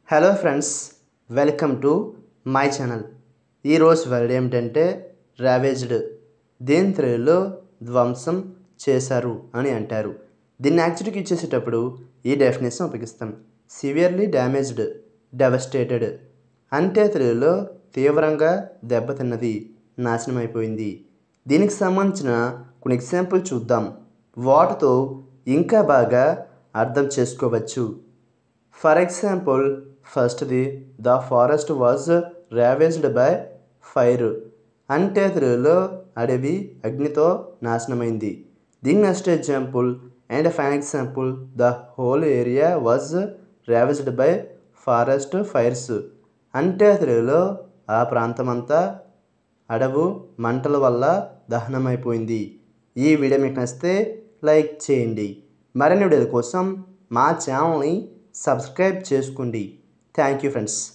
hello friends welcome to my channel ఈరోజు word ఏమిటంటే ravaged దేని తెలుగులో ధ్వంసం చేశారు అని అంటారు దీన్ని యాక్చువల్గా ఇచ్చేసేటప్పుడు ఈ డెఫినేషన్ ఉపయోగిస్తాం సివియర్లీ డ్యామేజ్డ్ డెవస్టేటెడ్ అంటే తెలుగులో తీవ్రంగా దెబ్బతిన్నది నాశనం అయిపోయింది దీనికి సంబంధించిన కొన్ని ఎగ్జాంపుల్ చూద్దాం వాటితో ఇంకా బాగా అర్థం చేసుకోవచ్చు ఫర్ ఎగ్జాంపుల్ ఫస్ట్ది the forest was ravaged by fire అంటే తెలుగులో అడవి అగ్నితో నాశనమైంది దీని next example and fine example the whole area was ravaged by forest fires అంటే తెలుగులో ఆ ప్రాంతమంతా అడవు మంటల వల్ల దహనమైపోయింది ఈ వీడియో మీకు నచ్చితే లైక్ చేయండి మరిన్ని వీడియోల కోసం మా ఛానల్ని సబ్స్క్రైబ్ చేసుకోండి థ్యాంక్ యూ ఫ్రెండ్స్